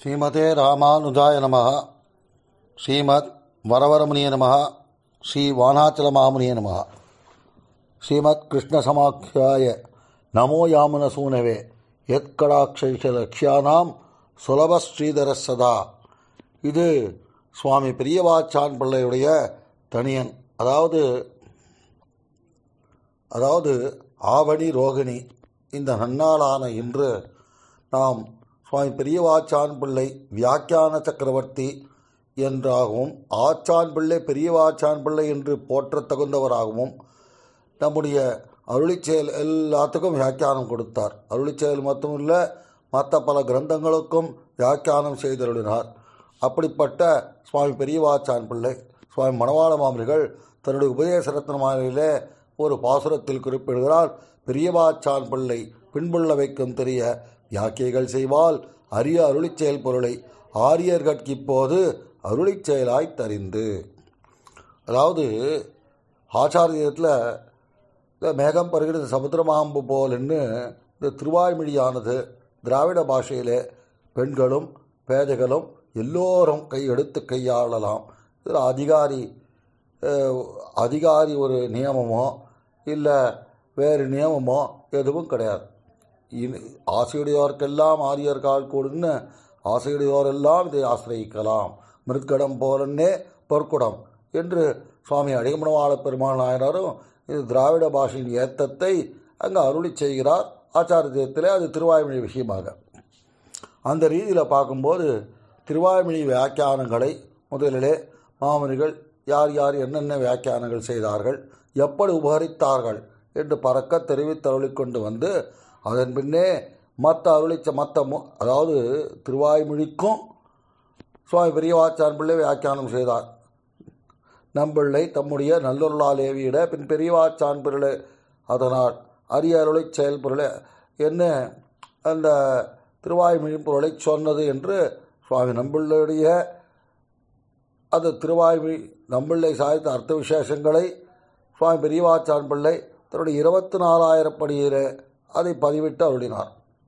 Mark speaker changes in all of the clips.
Speaker 1: ஸ்ரீமதே ராமானுஜாய நம ஸ்ரீமத் வரவரமுனிய நம ஸ்ரீ வானாச்சல மாமுனிய நம ஸ்ரீமத் கிருஷ்ணசமாக்கியாய நமோ யாமுன சூனவே எத்கடாட்சைஷ லக்ஷியானாம் சுலப ஸ்ரீதர சதா இது சுவாமி பெரியவாச்சான் பிள்ளையுடைய தனியன் அதாவது அதாவது ஆவணி ரோகிணி இந்த நன்னாளான இன்று நாம் சுவாமி பெரியவாச்சான் பிள்ளை வியாக்கியான சக்கரவர்த்தி என்றாகவும் ஆச்சான் பிள்ளை பெரியவாச்சான் பிள்ளை என்று போற்றத் தகுந்தவராகவும் நம்முடைய அருளிச்செயல் எல்லாத்துக்கும் வியாக்கியானம் கொடுத்தார் அருளிச்செயல் மட்டுமில்லை மற்ற பல கிரந்தங்களுக்கும் வியாக்கியானம் செய்தருளினார் அப்படிப்பட்ட சுவாமி பெரியவாச்சான் பிள்ளை சுவாமி மணவாள மாமரிகள் தன்னுடைய உபதேச ரத்னமாலையிலே ஒரு பாசுரத்தில் குறிப்பிடுகிறார் பெரியவாச்சான் பிள்ளை பின்புள்ள வைக்கும் தெரிய யாக்கைகள் செய்வால் அரிய அருளிச் செயல் பொருளை ஆரியர்கட்கு இப்போது அருளிச் செயலாய் தறிந்து அதாவது ஆச்சாரியத்தில் இந்த மேகம் பருகிறது சமுத்திரமாம்பு போல்னு இந்த திருவாய்மொழியானது திராவிட பாஷையிலே பெண்களும் பேதைகளும் எல்லோரும் கை எடுத்து கையாளலாம் இதில் அதிகாரி அதிகாரி ஒரு நியமமோ இல்லை வேறு நியமமோ எதுவும் கிடையாது ஆசையுடையோர்க்கெல்லாம் ஆரியர்கள் கூடுன்னு ஆசையுடையோரெல்லாம் இதை ஆசிரியிக்கலாம் மிருத்கடம் போலன்னே பொற்குடம் என்று சுவாமி அடிகமணவாள பெருமாள் நாயனாரும் இது திராவிட பாஷையின் ஏத்தத்தை அங்கே அருளி செய்கிறார் ஆச்சாரியத்திலே அது திருவாய்மொழி விஷயமாக அந்த ரீதியில் பார்க்கும்போது திருவாய்மொழி வியாக்கியானங்களை முதலிலே மாமனிகள் யார் யார் என்னென்ன வியாக்கியானங்கள் செய்தார்கள் எப்படி உபகரித்தார்கள் என்று பறக்க தெரிவித்து கொண்டு வந்து அதன் பின்னே மற்ற அருளிச்ச மற்ற அதாவது திருவாய்மொழிக்கும் சுவாமி பெரியவாச்சான் பிள்ளை வியாக்கியானம் செய்தார் நம்பிள்ளை தம்முடைய நல்லொருளாலேவியிட பின் பெரியவாச்சான் பிள்ளை அதனால் அரிய அருளை செயல்பொருளை என்ன அந்த திருவாய்மொழி பொருளை சொன்னது என்று சுவாமி நம்பிள்ளையுடைய அது திருவாய்மொழி நம்பிள்ளை சாய்ந்த அர்த்த விசேஷங்களை சுவாமி பெரியவாச்சான் பிள்ளை தன்னுடைய இருபத்தி நாலாயிரப்படியிலே அதை பதிவிட்டு அருளினார்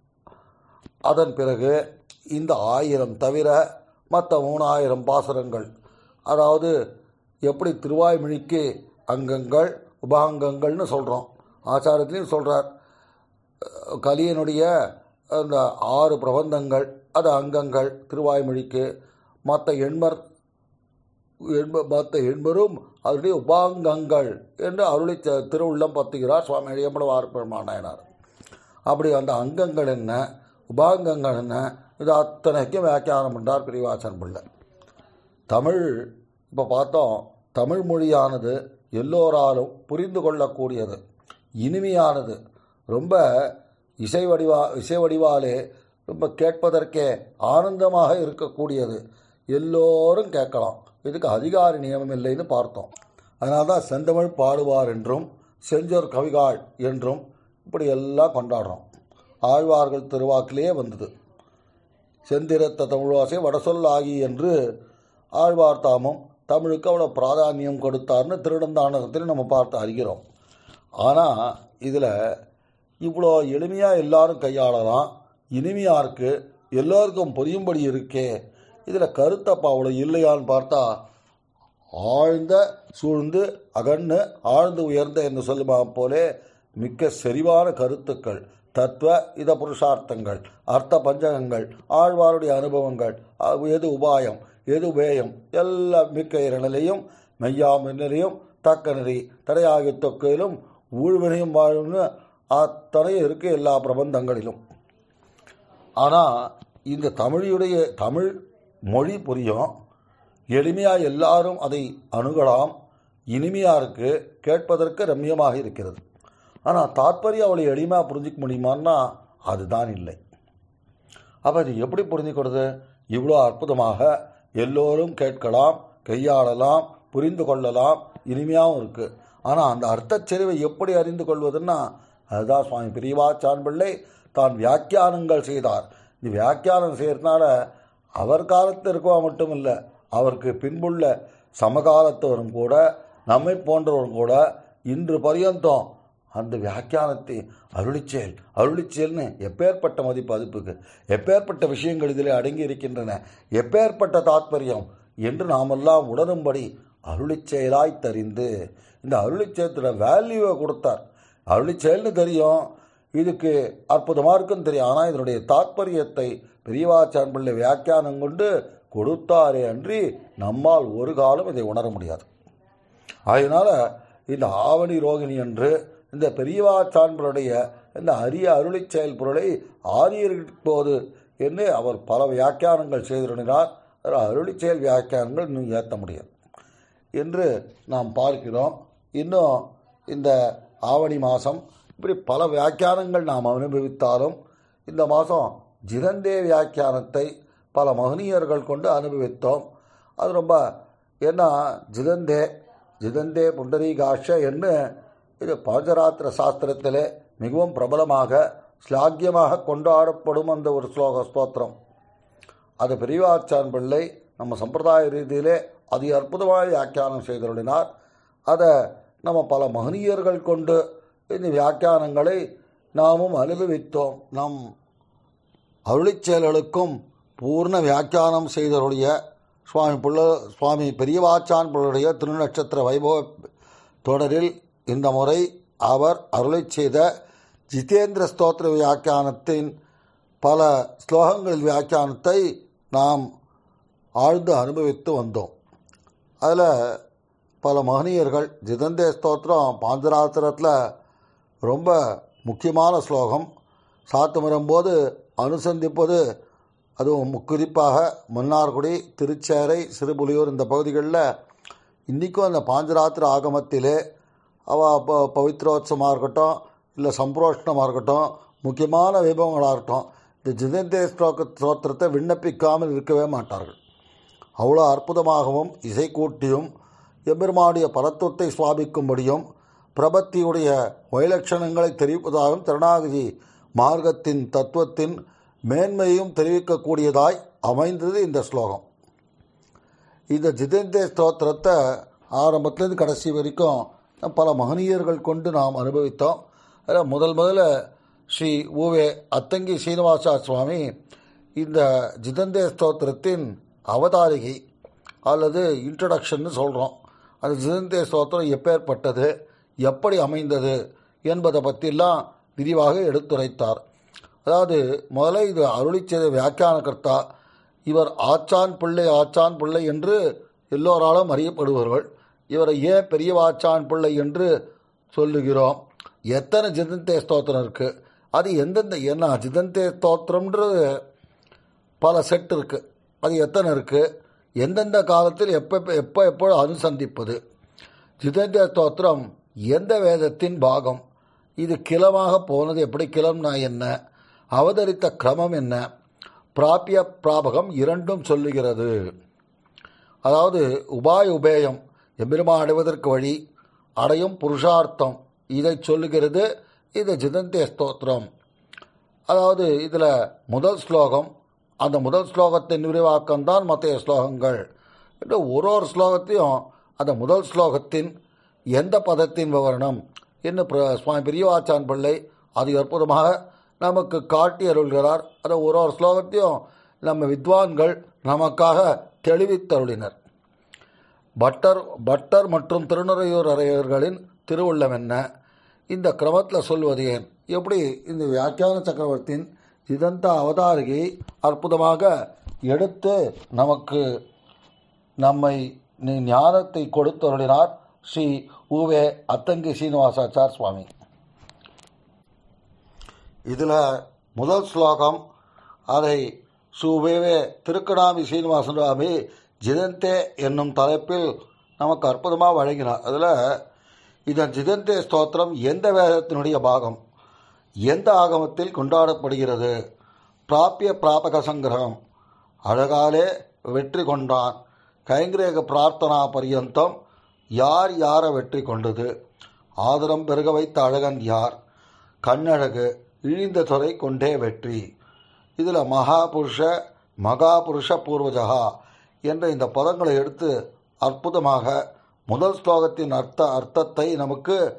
Speaker 1: அதன் பிறகு இந்த ஆயிரம் தவிர மற்ற மூணாயிரம் பாசுரங்கள் அதாவது எப்படி திருவாய்மொழிக்கு அங்கங்கள் உபாங்கங்கள்னு சொல்கிறோம் ஆச்சாரத்திலையும் சொல்கிறார் கலியனுடைய அந்த ஆறு பிரபந்தங்கள் அது அங்கங்கள் திருவாய்மொழிக்கு மற்ற எண்மர் எண்ப மற்ற எண்பரும் அதனுடைய உபாங்கங்கள் என்று அருளி திருவுள்ளம் பத்துகிறார் சுவாமி அழியம்பட பெருமானாயனார் அப்படி அந்த அங்கங்கள் என்ன உபாங்கங்கள் என்ன இது அத்தனைக்கும் வியாக்கியானம் பண்ணார் பிரிவாசன் பிள்ளை தமிழ் இப்போ பார்த்தோம் தமிழ் மொழியானது எல்லோராலும் புரிந்து கொள்ளக்கூடியது இனிமையானது ரொம்ப இசை வடிவா இசை வடிவாலே ரொம்ப கேட்பதற்கே ஆனந்தமாக இருக்கக்கூடியது எல்லோரும் கேட்கலாம் இதுக்கு அதிகாரி நியமம் இல்லைன்னு பார்த்தோம் அதனால தான் செந்தமிழ் பாடுவார் என்றும் செஞ்சோர் கவிகாள் என்றும் இப்படி எல்லாம் கொண்டாடுறோம் ஆழ்வார்கள் திருவாக்கிலே வந்தது செந்திரத்த தமிழ்வாசை வடசொல் ஆகி என்று ஆழ்வார் தாமும் தமிழுக்கு அவ்வளோ பிராதானியம் கொடுத்தார்னு திருடந்தாண்டகத்தில் நம்ம பார்த்து அறிகிறோம் ஆனால் இதில் இவ்வளோ எளிமையாக எல்லாரும் கையாளலாம் இனிமையாக இருக்குது எல்லோருக்கும் புரியும்படி இருக்கே இதில் கருத்தப்பா அவ்வளோ இல்லையான்னு பார்த்தா ஆழ்ந்த சூழ்ந்து அகன்னு ஆழ்ந்து உயர்ந்த என்று சொல்லுமா போலே மிக்க செறிவான கருத்துக்கள் தத்துவ இத புருஷார்த்தங்கள் அர்த்த பஞ்சகங்கள் ஆழ்வாருடைய அனுபவங்கள் எது உபாயம் எது வேயம் எல்லா மிக்க இரநிலையும் மெய்யாமின்னிலையும் தக்க நெறி தடையாகிய தொக்கையிலும் ஊழ்வினையும் வாழும்னு அத்தனையும் இருக்கு எல்லா பிரபந்தங்களிலும் ஆனால் இந்த தமிழுடைய தமிழ் மொழி புரியும் எளிமையாக எல்லாரும் அதை அணுகலாம் இனிமையாக இருக்கு கேட்பதற்கு ரம்யமாக இருக்கிறது ஆனால் தாற்பயம் அவளை எளிமையாக புரிஞ்சிக்க முடியுமான்னா அதுதான் இல்லை அப்போ இது எப்படி புரிஞ்சுக்கிறது இவ்வளோ அற்புதமாக எல்லோரும் கேட்கலாம் கையாளலாம் புரிந்து கொள்ளலாம் இனிமையாகவும் இருக்குது ஆனால் அந்த அர்த்தச்செறிவை எப்படி அறிந்து கொள்வதுன்னா அதுதான் சுவாமி பிரிவாச்சான் பிள்ளை தான் வியாக்கியானங்கள் செய்தார் இந்த வியாக்கியானம் செய்யறதுனால அவர் காலத்தில் இருக்கவா மட்டும் இல்லை அவருக்கு பின்புள்ள சமகாலத்தவரும் கூட நம்மை போன்றவரும் கூட இன்று பரியந்தம் அந்த வியாக்கியானத்தை அருளிச்செயல் அருளிச்செயல்னு எப்பேற்பட்ட மதிப்பு அதுப்புக்கு எப்பேற்பட்ட விஷயங்கள் இதில் அடங்கி இருக்கின்றன எப்பேற்பட்ட தாத்பரியம் என்று நாமெல்லாம் உணரும்படி அருளிச்செயலாய் தறிந்து இந்த அருளிச்செயலோட வேல்யூவை கொடுத்தார் அருளிச்செயல்னு தெரியும் இதுக்கு அற்புதமாக இருக்குன்னு தெரியும் ஆனால் இதனுடைய தாத்பரியத்தை பெரியவாச்சான் பிள்ளை வியாக்கியானம் கொண்டு கொடுத்தாரே அன்றி நம்மால் ஒரு காலம் இதை உணர முடியாது அதனால் இந்த ஆவணி ரோகிணி என்று இந்த பெரியவாச்சான்களுடைய இந்த அரிய அருளி செயல் பொருளை ஆரியர்போது என்று அவர் பல வியாக்கியானங்கள் செய்திருந்தார் அதில் அருளி செயல் வியாக்கியானங்கள் இன்னும் ஏற்ற முடியாது என்று நாம் பார்க்கிறோம் இன்னும் இந்த ஆவணி மாதம் இப்படி பல வியாக்கியானங்கள் நாம் அனுபவித்தாலும் இந்த மாதம் ஜிதந்தே வியாக்கியானத்தை பல மகனீயர்கள் கொண்டு அனுபவித்தோம் அது ரொம்ப ஏன்னா ஜிதந்தே ஜிதந்தே புண்டரீகாஷ என்று இது பாஞ்சராத்திர சாஸ்திரத்திலே மிகவும் பிரபலமாக ஸ்லாக்கியமாக கொண்டாடப்படும் அந்த ஒரு ஸ்லோக ஸ்தோத்திரம் அது பெரியவாச்சான் பிள்ளை நம்ம சம்பிரதாய ரீதியிலே அதி அற்புதமாக வியாக்கியானம் செய்தருளினார் அதை நம்ம பல மகனீயர்கள் கொண்டு இந்த வியாக்கியானங்களை நாமும் அனுபவித்தோம் நம் அருளிச் செயல்களுக்கும் பூர்ண வியாக்கியானம் செய்தருடைய சுவாமி புள்ள சுவாமி பெரியவாச்சான் பிள்ளையுடைய திருநட்சத்திர வைபவ தொடரில் இந்த முறை அவர் அருளிச் செய்த ஜிதேந்திர ஸ்தோத்திர வியாக்கியானத்தின் பல ஸ்லோகங்கள் வியாக்கியானத்தை நாம் ஆழ்ந்து அனுபவித்து வந்தோம் அதில் பல மகனீயர்கள் ஜிதந்தே ஸ்தோத்திரம் பாஞ்சராத்திரத்தில் ரொம்ப முக்கியமான ஸ்லோகம் சாத்து வரும்போது அனுசந்திப்பது அதுவும் குறிப்பாக மன்னார்குடி திருச்சேரை சிறுபுலியூர் இந்த பகுதிகளில் இன்றைக்கும் அந்த பாஞ்சராத்திர ஆகமத்திலே அவ ப பவித்ரோத்சவமாக இருக்கட்டும் இல்லை சம்பரோஷ்ணமாக இருக்கட்டும் முக்கியமான வைபவங்களாக இருக்கட்டும் இந்த ஜிதேந்திர ஸ்லோக ஸ்தோத்திரத்தை விண்ணப்பிக்காமல் இருக்கவே மாட்டார்கள் அவ்வளோ அற்புதமாகவும் இசை கூட்டியும் எம்பெருமானுடைய பரத்துவத்தை சுவாபிக்கும்படியும் பிரபத்தியுடைய வைலட்சணங்களை தெரிவிப்பதாகவும் திருநாகதி மார்க்கத்தின் தத்துவத்தின் மேன்மையும் தெரிவிக்கக்கூடியதாய் அமைந்தது இந்த ஸ்லோகம் இந்த ஜிதேந்திர ஸ்தோத்திரத்தை ஆரம்பத்துலேருந்து கடைசி வரைக்கும் பல மகனீயர்கள் கொண்டு நாம் அனுபவித்தோம் அதில் முதல் முதல்ல ஸ்ரீ ஊவே அத்தங்கி சீனிவாசா சுவாமி இந்த ஜிதந்தே ஸ்தோத்திரத்தின் அவதாரிகை அல்லது இன்ட்ரடக்ஷன்னு சொல்கிறோம் அந்த ஜிதந்தே ஸ்தோத்திரம் எப்பேற்பட்டது எப்படி அமைந்தது என்பதை பற்றிலாம் விரிவாக எடுத்துரைத்தார் அதாவது முதல்ல இது அருளி செய்த வியாக்கியானகர்த்தா இவர் ஆச்சான் பிள்ளை ஆச்சான் பிள்ளை என்று எல்லோராலும் அறியப்படுவார்கள் இவரை ஏன் பெரியவாச்சான் பிள்ளை என்று சொல்லுகிறோம் எத்தனை ஜிதந்தே ஸ்தோத்திரம் இருக்குது அது எந்தெந்த என்ன ஜிதந்தே ஸ்தோத்திரம்ன்றது பல செட் இருக்குது அது எத்தனை இருக்குது எந்தெந்த காலத்தில் எப்போ எப்போ எப்போ அனுசந்திப்பது ஜிதேந்திர ஸ்தோத்திரம் எந்த வேதத்தின் பாகம் இது கிளமாக போனது எப்படி கிளம்னா என்ன அவதரித்த கிரமம் என்ன பிராபிய பிராபகம் இரண்டும் சொல்லுகிறது அதாவது உபாய உபேயம் எம்பெருமா அடைவதற்கு வழி அடையும் புருஷார்த்தம் இதை சொல்லுகிறது இது ஜிதந்தே ஸ்தோத்திரம் அதாவது இதில் முதல் ஸ்லோகம் அந்த முதல் ஸ்லோகத்தின் விரிவாக்கம் தான் மற்ற ஸ்லோகங்கள் என்று ஒரு ஒரு ஸ்லோகத்தையும் அந்த முதல் ஸ்லோகத்தின் எந்த பதத்தின் விவரணம் என்று சுவாமி பெரியவாச்சான் பிள்ளை அது அற்புதமாக நமக்கு காட்டி அருள்கிறார் அதை ஒரு ஒரு ஸ்லோகத்தையும் நம்ம வித்வான்கள் நமக்காக தெளிவித்தருளினர் பட்டர் பட்டர் மற்றும் திருநுறையூர் அரையர்களின் திருவுள்ளம் என்ன இந்த கிரமத்தில் சொல்வது ஏன் எப்படி இந்த வியாக்கியான சக்கரவர்த்தியின் இதந்த அவதாரிகை அற்புதமாக எடுத்து நமக்கு நம்மை ஞானத்தை கொடுத்தருளினார் ஸ்ரீ ஊவே அத்தங்கி சீனிவாசாச்சார் சுவாமி இதில் முதல் ஸ்லோகம் அதை சுவேவே திருக்கடாமி சீனிவாசன் சுவாமி ஜிதந்தே என்னும் தலைப்பில் நமக்கு அற்புதமாக வழங்கினார் அதில் இதன் ஜிதந்தே ஸ்தோத்திரம் எந்த வேதத்தினுடைய பாகம் எந்த ஆகமத்தில் கொண்டாடப்படுகிறது பிராப்பிய பிராபக சங்கிரகம் அழகாலே வெற்றி கொண்டான் கைங்கிரேக பிரார்த்தனா பரியந்தம் யார் யாரை வெற்றி கொண்டது ஆதரம் பெருக வைத்த அழகன் யார் கண்ணழகு இழிந்த துறை கொண்டே வெற்றி இதில் மகாபுருஷ மகாபுருஷ பூர்வஜகா என்ற இந்த பதங்களை எடுத்து அற்புதமாக முதல் ஸ்லோகத்தின் அர்த்த அர்த்தத்தை நமக்கு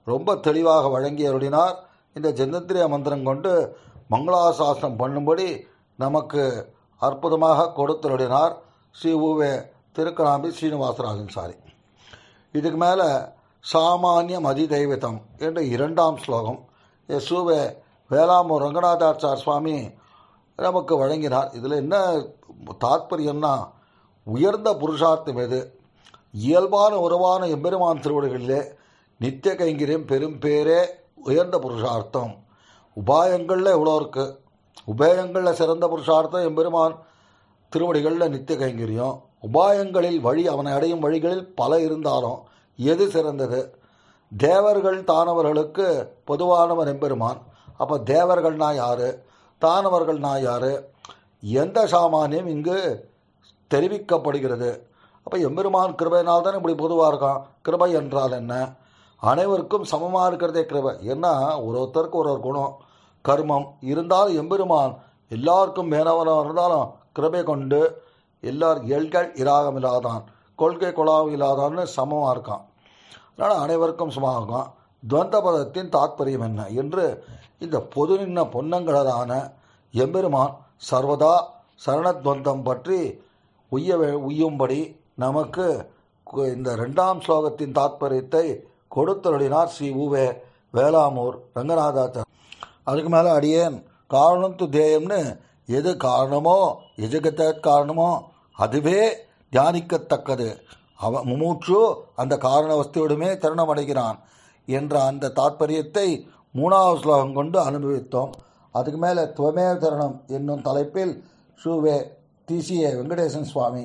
Speaker 1: ரொம்ப தெளிவாக வழங்கி அருளினார் இந்த ஜெந்தந்திரிய மந்திரம் கொண்டு மங்களாசாசனம் பண்ணும்படி நமக்கு அற்புதமாக கொடுத்தருளினார் ஸ்ரீ ஊவே திருக்கணாம்பி ஸ்ரீனிவாசராஜன் சாரி இதுக்கு மேலே சாமானியம் அதிதெய்வதம் என்ற இரண்டாம் ஸ்லோகம் சூவே வேளாமூர் ரங்கநாதாச்சார் சுவாமி நமக்கு வழங்கினார் இதில் என்ன தாத்பரியம்னா உயர்ந்த புருஷார்த்தம் எது இயல்பான உறவான எம்பெருமான் திருவடிகளிலே நித்திய கைங்கரியம் பெரும் பேரே உயர்ந்த புருஷார்த்தம் உபாயங்களில் எவ்வளோ இருக்குது உபாயங்களில் சிறந்த புருஷார்த்தம் எம்பெருமான் திருவடிகளில் நித்திய கைங்கரியம் உபாயங்களில் வழி அவனை அடையும் வழிகளில் பல இருந்தாலும் எது சிறந்தது தேவர்கள் தானவர்களுக்கு பொதுவானவன் எம்பெருமான் அப்போ தேவர்கள்னா யார் தானவர்கள்னா யார் எந்த சாமானியம் இங்கு தெரிவிக்கப்படுகிறது அப்போ எம்பெருமான் கிருபையினால் தான் இப்படி பொதுவாக இருக்கான் கிருபை என்றால் என்ன அனைவருக்கும் சமமாக இருக்கிறதே கிருபை ஏன்னா ஒரு ஒருத்தருக்கு ஒரு ஒரு குணம் கர்மம் இருந்தாலும் எம்பெருமான் எல்லாருக்கும் மேனவனாக இருந்தாலும் கிருபை கொண்டு எல்லார் எல்கள் இராகம் இல்லாதான் கொள்கை கொலாவும் இல்லாதான்னு சமமாக இருக்கான் அதனால் அனைவருக்கும் சமமாகும் துவந்த பதத்தின் தாத்பரியம் என்ன என்று இந்த பொது நின்ன பொன்னங்களரான எம்பெருமான் சர்வதா சரணத்வந்தம் பற்றி உய்ய வே- உய்யும்படி நமக்கு கு- இந்த ரெண்டாம் ஸ்லோகத்தின் தாத்பரியத்தை கொடுத்தருளினார் ஸ்ரீ உவே வேளாமூர் ரங்கநாதாச்சார் அதுக்கு மேலே அடியேன் காரணம் து தேயம்னு எது காரணமோ எஜகத்த காரணமோ அதுவே தியானிக்கத்தக்கது அவ முமூற்று அந்த காரண வஸ்துவிடமே தருணம் அடைகிறான் என்ற அந்த தாத்பரியத்தை மூணாவது ஸ்லோகம் கொண்டு அனுபவித்தோம் அதுக்கு மேலே துவமே தருணம் என்னும் தலைப்பில் ஷூவே டிசிஏ வெங்கடேசன் சுவாமி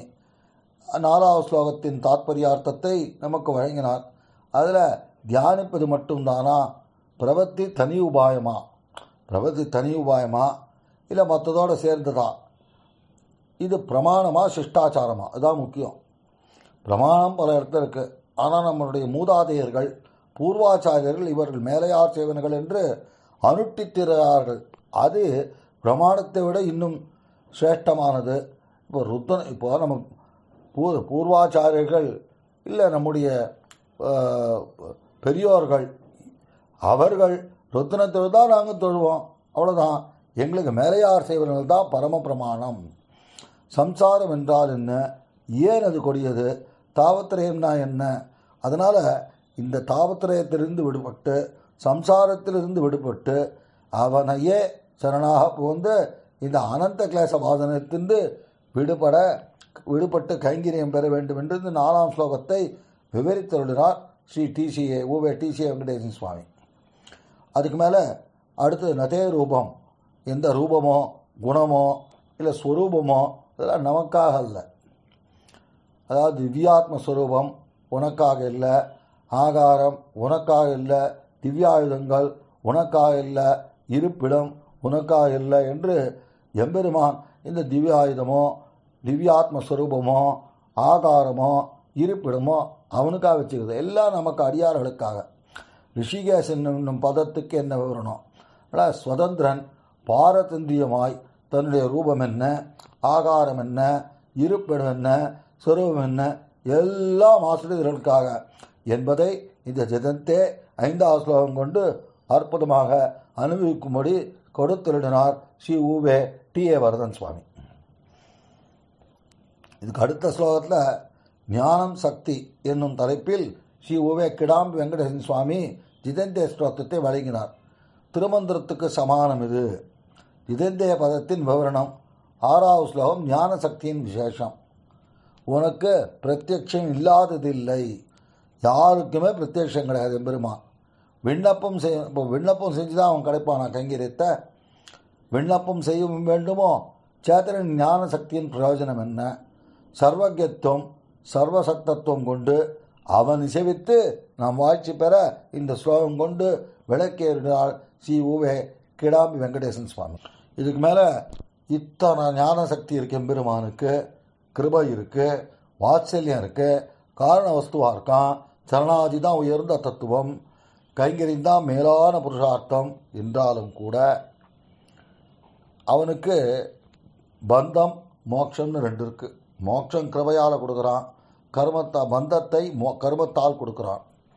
Speaker 1: நாலாவது ஸ்லோகத்தின் தாத்பரியார்த்தத்தை நமக்கு வழங்கினார் அதில் தியானிப்பது மட்டும்தானா பிரவத்தி தனி உபாயமா பிரவத்தி தனி உபாயமா இல்லை மற்றதோட சேர்ந்ததா இது பிரமாணமா சிஷ்டாச்சாரமா அதுதான் முக்கியம் பிரமாணம் பல இடத்துல இருக்கு ஆனால் நம்மளுடைய மூதாதையர்கள் பூர்வாச்சாரியர்கள் இவர்கள் மேலையார் செய்வனர்கள் என்று அனுட்டித்திறார்கள் அது பிரமாணத்தை விட இன்னும் சிரேஷ்டமானது இப்போ ருத்தன் இப்போ நம்ம பூர் பூர்வாச்சாரியர்கள் இல்லை நம்முடைய அஹ், பெரியோர்கள் அவர்கள் ருத்தனத்தை தான் நாங்கள் தொழுவோம் அவ்வளோதான் எங்களுக்கு மேலையார் செய்வர்கள் தான் பரம பிரமாணம் சம்சாரம் என்றால் என்ன ஏன் அது கொடியது தாவத்திரயம்னா என்ன அதனால் இந்த தாவத்திரயத்திலிருந்து விடுபட்டு சம்சாரத்திலிருந்து விடுபட்டு அவனையே சரணாக புகுந்து இந்த அனந்த கிளேச வாதனத்திலிருந்து விடுபட விடுபட்டு கைங்கரியம் பெற வேண்டும் என்று இந்த நாலாம் ஸ்லோகத்தை விவரித்துள்ளார் ஸ்ரீ டிசிஏ ஊவே டிசிஏ வெங்கடேசன் சுவாமி அதுக்கு மேலே அடுத்து நதே ரூபம் எந்த ரூபமோ குணமோ இல்லை ஸ்வரூபமோ இதெல்லாம் நமக்காக அல்ல அதாவது திவ்யாத்ம ஸ்வரூபம் உனக்காக இல்லை ஆகாரம் உனக்காக இல்லை திவ்யாயுதங்கள் உனக்காக இல்லை இருப்பிடம் உனக்காக இல்லை என்று எம்பெருமான் இந்த திவ்யாயுதமோ திவ்யாத்ம ஸ்வரூபமோ ஆகாரமோ இருப்பிடமோ அவனுக்காக வச்சுக்கிறது எல்லாம் நமக்கு அடியார்களுக்காக ரிஷிகேஷ் என்னும் பதத்துக்கு என்ன விவரணம் ஆனால் சுதந்திரன் பாரதந்திரியமாய் தன்னுடைய ரூபம் என்ன ஆகாரம் என்ன இருப்பிடம் என்ன சொரூபம் என்ன எல்லாம் ஆசிரியர்களுக்காக என்பதை இந்த ஜெதந்தே ஐந்தாவது ஸ்லோகம் கொண்டு அற்புதமாக அனுபவிக்கும்படி கொடுத்துள்ளினார் ஸ்ரீ ஊவே டி ஏ வரதன் சுவாமி இதுக்கு அடுத்த ஸ்லோகத்தில் ஞானம் சக்தி என்னும் தலைப்பில் ஸ்ரீ உவே கிடாம்பி வெங்கடேசன் சுவாமி ஜிதேந்திய ஸ்லோகத்தை வழங்கினார் திருமந்திரத்துக்கு சமானம் இது ஜிதேந்திய பதத்தின் விவரணம் ஆறாவது ஸ்லோகம் ஞான சக்தியின் விசேஷம் உனக்கு பிரத்யட்சம் இல்லாததில்லை யாருக்குமே பிரத்யட்சம் கிடையாது எம்பெருமான் விண்ணப்பம் செய் இப்போ விண்ணப்பம் செஞ்சு தான் அவன் கிடைப்பானா கைங்கரியத்தை விண்ணப்பம் செய்ய வேண்டுமோ சேத்தனின் ஞான சக்தியின் பிரயோஜனம் என்ன சர்வஜத்துவம் சர்வசக்தத்துவம் கொண்டு அவன் இசைவித்து நாம் வாழ்ச்சி பெற இந்த ஸ்லோகம் கொண்டு விளக்கேறினார் சி உவே கிடாம்பி வெங்கடேசன் சுவாமி இதுக்கு மேலே இத்தனை ஞான சக்தி இருக்கு எம்பெருமானுக்கு கிருபை இருக்கு வாத்சல்யம் இருக்கு காரண வஸ்துவாக இருக்கான் சரணாதி தான் உயர்ந்த தத்துவம் கைங்கரியம் தான் மேலான புருஷார்த்தம் என்றாலும் கூட அவனுக்கு பந்தம் மோட்சம்னு ரெண்டு இருக்கு மோட்சம் கிருபையால் கொடுக்குறான் கர்மத்தா பந்தத்தை மோ கர்மத்தால் கொடுக்குறான்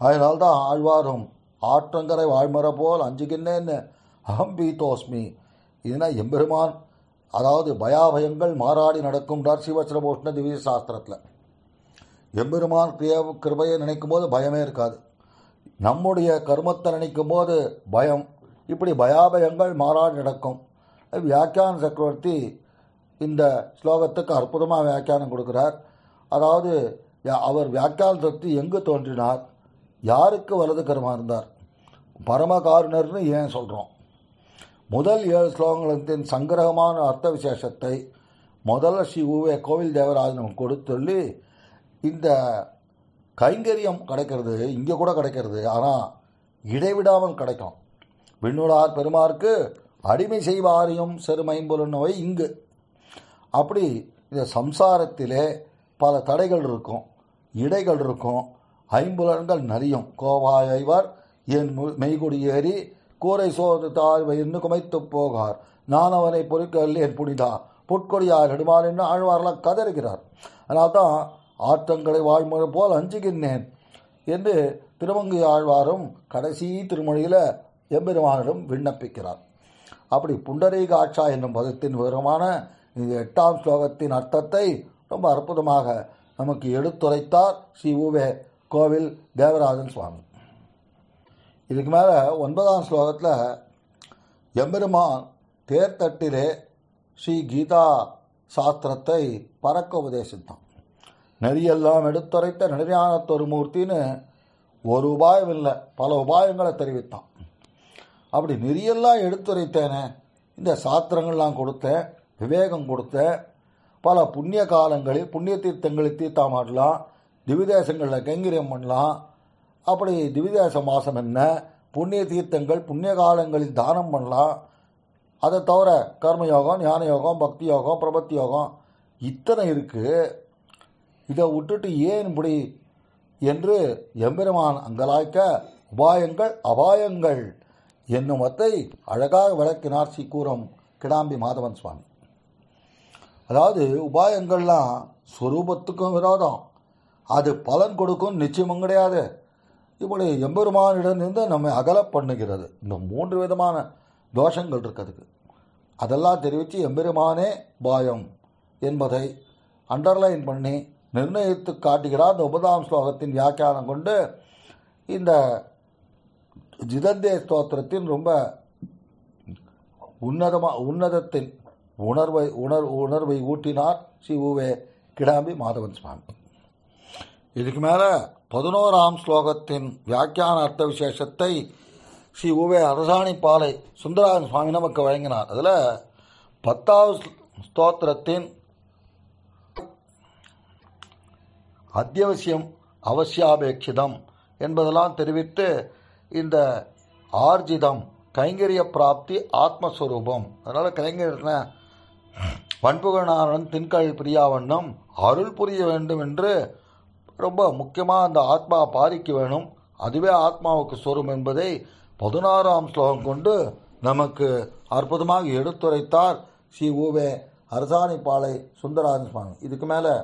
Speaker 1: அதனால்தான் ஆழ்வாரும் ஆற்றங்கரை வாழ்மர போல் அஞ்சுகின்றேன்னு அகம் பீதோஸ்மி இதுனா எம்பெருமான் அதாவது பயாபயங்கள் மாறாடி நடக்கும்ன்றார் சிவசிரபோஷ்ண திவ்ய சாஸ்திரத்தில் எம்பெருமான் கிரிய கிருபையை நினைக்கும் போது பயமே இருக்காது நம்முடைய கர்மத்தை நினைக்கும் போது பயம் இப்படி பயாபயங்கள் மாறாடி நடக்கும் வியாக்கியான சக்கரவர்த்தி இந்த ஸ்லோகத்துக்கு அற்புதமாக வியாக்கியானம் கொடுக்கிறார் அதாவது யா- அவர் வியாக்கியான சக்தி எங்கு தோன்றினார் யாருக்கு வலது கரமாக இருந்தார் பரமகாருணர்னு ஏன் சொல்கிறோம் முதல் ஏழு ஸ்லோகங்களின் சங்கிரகமான அர்த்த விசேஷத்தை முதல்ல ஸ்ரீ உவே கோவில் தேவராஜ் நமக்கு கொடுத்துள்ளி இந்த கைங்கரியம் கிடைக்கிறது இங்கே கூட கிடைக்கிறது ஆனால் இடைவிடாமல் கிடைக்கும் விண்ணுளார் பெருமாருக்கு அடிமை செய்வாரியும் செருமைம்புலனவை இங்கு அப்படி இந்த சம்சாரத்திலே பல தடைகள் இருக்கும் இடைகள் இருக்கும் ஐம்புலன்கள் நரியும் கோவாயைவர் என் மு- மெய்குடி ஏறி கூரை சோது தாழ்வை என்று குமைத்து போகார் நான் அவனை பொறுக்கல் என் புனிதா புட்கொடியார் நெடுமாறு என்று ஆழ்வாரெல்லாம் கதறுகிறார் அதனால்தான் ஆற்றங்களை வாழ்முறை போல் அஞ்சுகின்றேன் என்று திருமங்கை ஆழ்வாரும் கடைசி திருமொழியில் எம்பெருமானிடம் விண்ணப்பிக்கிறார் அப்படி புண்டரீக ஆட்சா என்னும் பதத்தின் விவரமான இந்த எட்டாம் ஸ்லோகத்தின் அர்த்தத்தை ரொம்ப அற்புதமாக நமக்கு எடுத்துரைத்தார் ஸ்ரீ உவே கோவில் தேவராஜன் சுவாமி இதுக்கு மேலே ஒன்பதாம் ஸ்லோகத்தில் எம்பெருமான் தேர்தட்டிலே ஸ்ரீ கீதா சாஸ்திரத்தை பறக்க உபதேசித்தான் நெறியெல்லாம் எடுத்துரைத்த நெறியானத்தொரு மூர்த்தின்னு ஒரு உபாயம் இல்லை பல உபாயங்களை தெரிவித்தான் அப்படி நெறியெல்லாம் எடுத்துரைத்தேனே இந்த சாத்திரங்கள்லாம் கொடுத்தேன் விவேகம் கொடுத்தேன் பல புண்ணிய காலங்களில் புண்ணிய தீர்த்தங்களில் தீர்த்தாமாடலாம் திவிதேசங்களில் கைங்கரியம் பண்ணலாம் அப்படி திவிதேச மாதம் என்ன புண்ணிய தீர்த்தங்கள் புண்ணிய காலங்களில் தானம் பண்ணலாம் அதை தவிர கர்மயோகம் ஞான யோகம் பக்தி யோகம் பிரபத்தி யோகம் இத்தனை இருக்குது இதை விட்டுட்டு ஏன் இப்படி என்று எம்பெருமான் அங்கலாய்க்க உபாயங்கள் அபாயங்கள் என்னும் மத்தை அழகாக விளக்கினார் சீக்கூரம் கிடாம்பி மாதவன் சுவாமி அதாவது உபாயங்கள்லாம் ஸ்வரூபத்துக்கும் விரோதம் அது பலன் கொடுக்கும் நிச்சயமும் கிடையாது இப்படி எம்பெருமானிடமிருந்து நம்மை அகல பண்ணுகிறது இந்த மூன்று விதமான தோஷங்கள் இருக்கிறதுக்கு அதெல்லாம் தெரிவித்து எம்பெருமானே பாயம் என்பதை அண்டர்லைன் பண்ணி நிர்ணயித்து காட்டுகிறார் இந்த ஒன்பதாம் ஸ்லோகத்தின் வியாக்கியானம் கொண்டு இந்த ஜிதந்தே ஸ்தோத்திரத்தின் ரொம்ப உன்னதமாக உன்னதத்தின் உணர்வை உணர் உணர்வை ஊட்டினார் ஸ்ரீ உவே கிடாம்பி மாதவன் சுவாமி இதுக்கு மேலே பதினோராம் ஸ்லோகத்தின் வியாக்கியான அர்த்த விசேஷத்தை ஸ்ரீ உவே அரசாணி பாலை சுந்தராஜன் சுவாமி நமக்கு வழங்கினார் அதில் பத்தாவது ஸ்தோத்திரத்தின் அத்தியாவசியம் அவசியாபேட்சிதம் என்பதெல்லாம் தெரிவித்து இந்த ஆர்ஜிதம் கைங்கரிய பிராப்தி ஆத்மஸ்வரூபம் அதனால் கைங்கரியத்தில் பண்புகனாரன் தின்கழ் பிரியாவண்ணம் அருள் புரிய வேண்டும் என்று ரொம்ப முக்கியமாக அந்த ஆத்மா பாதிக்க வேணும் அதுவே ஆத்மாவுக்கு சொரும் என்பதை பதினாறாம் ஸ்லோகம் கொண்டு நமக்கு அற்புதமாக எடுத்துரைத்தார் ஸ்ரீ ஊவே அரசாணிப்பாளை சுந்தராஜன் சுவாமி இதுக்கு மேலே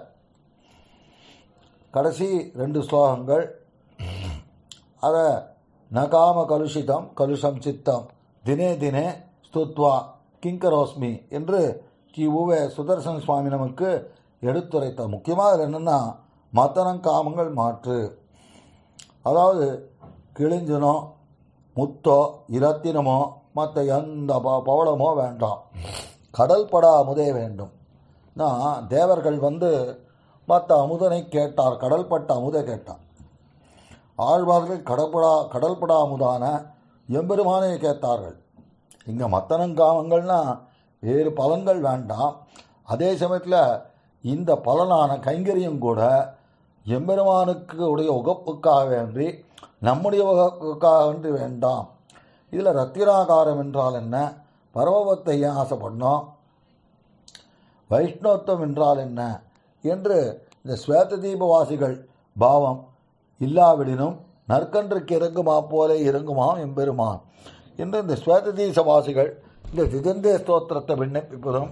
Speaker 1: கடைசி ரெண்டு ஸ்லோகங்கள் அதை நகாம கலுஷிதம் கலுஷம் சித்தம் தினே தினே ஸ்துத்வா கிங்கரோஸ்மி என்று கி உவே சுதர்சன சுவாமி நமக்கு எடுத்துரைத்தார் முக்கியமாக அதில் என்னென்னா மத்தனம் காமங்கள் மாற்று அதாவது கிழிஞ்சனோ முத்தோ இரத்தினமோ மற்ற எந்த ப- பவளமோ வேண்டாம் கடல் படா அமுதே வேண்டும் நான் தேவர்கள் வந்து மற்ற அமுதனை கேட்டார் கடல் பட்ட அமுதை கேட்டார் ஆழ்வார்கள் கடற்படா கடல்படா அமுதான எம்பெருமானை கேட்டார்கள் இங்கே மத்தனங்காமங்கள்னா வேறு பலன்கள் வேண்டாம் அதே சமயத்தில் இந்த பலனான கைங்கரியம் கூட எம்பெருமானுக்கு உடைய உகப்புக்காக வேண்டி நம்முடைய உகப்புக்காக வேண்டி வேண்டாம் இதில் ரத்தினாகாரம் என்றால் என்ன பரமபத்தை ஏன் ஆசைப்படணும் வைஷ்ணவத்துவம் என்றால் என்ன என்று இந்த ஸ்வேத தீபவாசிகள் பாவம் இல்லாவிடினும் நற்கன்றுக்கு இறங்குமா போலே இறங்குமாம் எம்பெருமான் என்று இந்த ஸ்வேத தீசவாசிகள் இந்த திதந்தே ஸ்தோத்திரத்தை விண்ணப்பிப்பதும்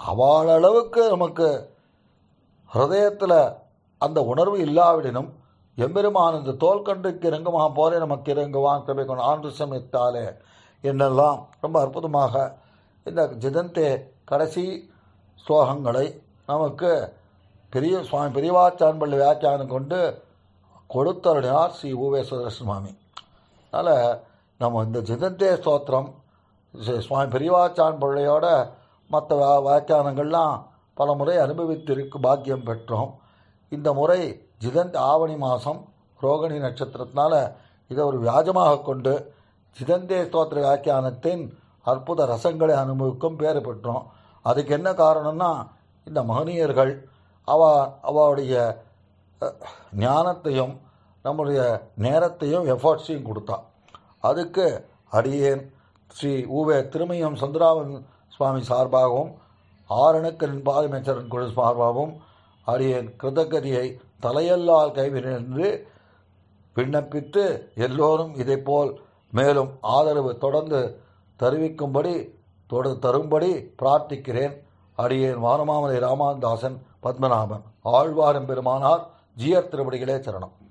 Speaker 1: அவளளவுக்கு நமக்கு ஹிருதயத்தில் அந்த உணர்வு இல்லாவிடனும் எம்பெருமான் இந்த தோல்கண்டுக்கு இறங்குமா போலே நமக்கு இறங்குவான் கிருபை கொண்டு ஆண்டு சமைத்தாலே என்னெல்லாம் ரொம்ப அற்புதமாக இந்த ஜிதந்தே கடைசி ஸ்லோகங்களை நமக்கு பெரிய சுவாமி பெரியவாச்சான்பள்ளி வியாக்கியானம் கொண்டு கொடுத்தருளினார் ஸ்ரீ ஊவேஸ்வர சுவாமி அதனால் நம்ம இந்த ஜிதந்தே ஸ்தோத்திரம் சி- சுவாமி பெரியவாச்சான் பிள்ளையோட மற்ற வா- வியாக்கியானங்கள்லாம் பல முறை அனுபவித்திருக்கு பாக்கியம் பெற்றோம் இந்த முறை ஜிதந்த் ஆவணி மாதம் ரோகிணி நட்சத்திரத்தினால இதை ஒரு வியாஜமாக கொண்டு ஜிதந்தே ஸ்தோத்திர வியாக்கியானத்தின் அற்புத ரசங்களை அனுபவிக்கும் பேறு பெற்றோம் அதுக்கு என்ன காரணம்னா இந்த மகனீயர்கள் அவ அவளுடைய அஹ், ஞானத்தையும் நம்முடைய நேரத்தையும் எஃபர்ட்ஸையும் கொடுத்தா அதுக்கு அடியேன் ஸ்ரீ ஊவே திருமயம் சந்திராவன் சுவாமி சார்பாகவும் ஆரணக்கரின் பாலிமேச்சரன் குழு சார்பாகவும் அடியேன் கிருதகதியை தலையல்லால் கைவினின்று விண்ணப்பித்து எல்லோரும் இதைப்போல் மேலும் ஆதரவு தொடர்ந்து தெரிவிக்கும்படி தொடு தரும்படி பிரார்த்திக்கிறேன் அடியேன் வானமாமலை ராமதாசன் பத்மநாபன் ஆழ்வாரும் பெருமானார் ஜியர் திருவடிகளே சரணம்